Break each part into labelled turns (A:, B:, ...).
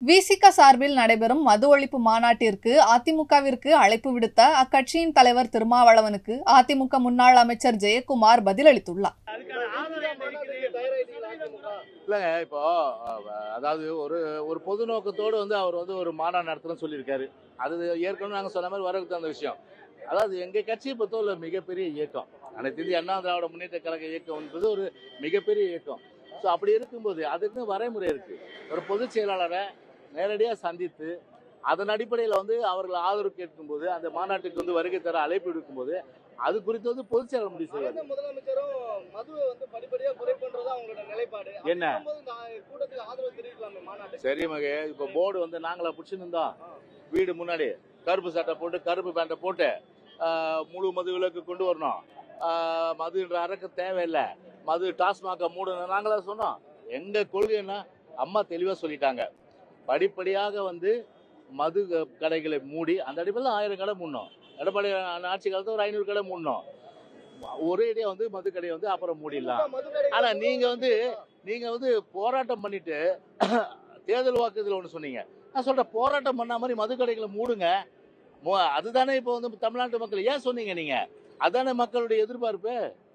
A: விசிக சார்பில் நடைபெறும் மது ஒழிப்பு மாநாட்டிற்கு அதிமுகவிற்கு அழைப்பு விடுத்த அக்கட்சியின் தலைவர் திருமாவளவனுக்கு அதிமுக முன்னாள் அமைச்சர் ஜெயக்குமார் பதிலளித்துள்ளார்
B: இல்லைங்க இப்போ அஹ், அதாவது ஒரு ஒரு பொது நோக்கத்தோடு வந்து அவர் வந்து ஒரு மாநாடு நடத்தணும்னு சொல்லியிருக்காரு அது ஏற்கனவே நாங்கள் சொன்ன மாதிரி வரவுக்கு அந்த விஷயம் அதாவது எங்கள் கட்சியை பொறுத்தவரை ஒரு மிகப்பெரிய இயக்கம் அனைத்து இந்திய அண்ணா திராவிட முன்னேற்ற கழக இயக்கம் என்பது ஒரு மிகப்பெரிய இயக்கம் ஸோ அப்படி இருக்கும்போது அதுக்கு வரைமுறை இருக்குது ஒரு பொதுச் செயலாளரை நேரடியாக சந்தித்து அதன் அடிப்படையில் வந்து அவர்கள் ஆதரவு கேட்கும்போது அந்த மாநாட்டுக்கு வந்து வருகை தர அழைப்பு விடுக்கும்போது அது குறித்து வந்து பொதுச் செயலாளர் முடிவு செய்வார்
C: எந்த முதலமைச்சரும் மதுவை வந்து படிப்படியா குறைப்புன்றது அவங்களோட நிலைப்பாடு அப்படி
B: என்ன?
C: இருக்கும்போது இந்த கூட்டத்துக்கு ஆதரவு தெரிவிக்கலாமே மாநாட்டுக்கு
B: சரி மகே இப்போ போர்டு வந்து நாங்களா பிடிச்சிருந்தோம் வீடு முன்னாடி கருப்பு சட்டை போட்டு கருப்பு பேண்ட்டை போட்டு ஆஹ், முழு மது விலக்கு கொண்டு வரணும் ஆஹ், மதுன்ற அரக்கு தேவையில்லை மது டாஸ்மாக மூடணும் நாங்களா சொன்னோம் எங்க கொள்கை என்ன அம்மா தெளிவாக சொல்லிட்டாங்க படிப்படியாக வந்து மது க- கடைகளை மூடி அந்த அடிப்படையில் ஆயிரம் கடை மூடணும் எடப்பாடி ஆட்சி காலத்தில் ஒரு ஐநூறு கடை மூடணும் ஒரேடியாக வந்து மது கடையை வந்து அப்புறம் மூடிடலாம்
C: மதுக்கடை
B: ஆனா நீங்க வந்து நீங்க வந்து போராட்டம் பண்ணிட்டு தேர்தல் வாக்குறுதியில் ஒன்று சொன்னீங்க நான் சொல்றேன் போராட்டம் பண்ண மாதிரி மதுக்கடைகளை மூடுங்க மு- அதுதானே இப்போ வந்து தமிழ்நாட்டு மக்கள் ஏன் சொன்னீங்க நீங்க அதானே மக்களுடைய எதிர்பார்ப்பு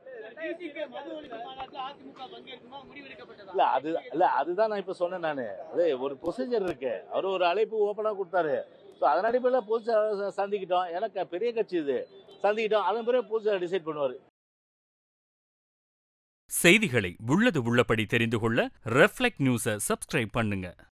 B: இல்ல அது இல்ல அதுதான் நான் இப்ப சொன்னேன் நானு அது ஒரு ப்ரொசீஜர் இருக்கு அவர் ஒரு அழைப்பு ஓப்பனா கொடுத்தாரு ஸோ அதன் அடிப்படையில் பொது செயலாளர் சந்திக்கிட்டோம் எனக்கு பெரிய கட்சி இது சந்திக்கிட்டோம் அதன் பிறகு பொது டிசைட் பண்ணுவார்
D: செய்திகளை உள்ளது உள்ளபடி தெரிந்து கொள்ள ரெஃப்ளெக்ட் நியூஸை சப்ஸ்கிரைப் பண்ணுங்க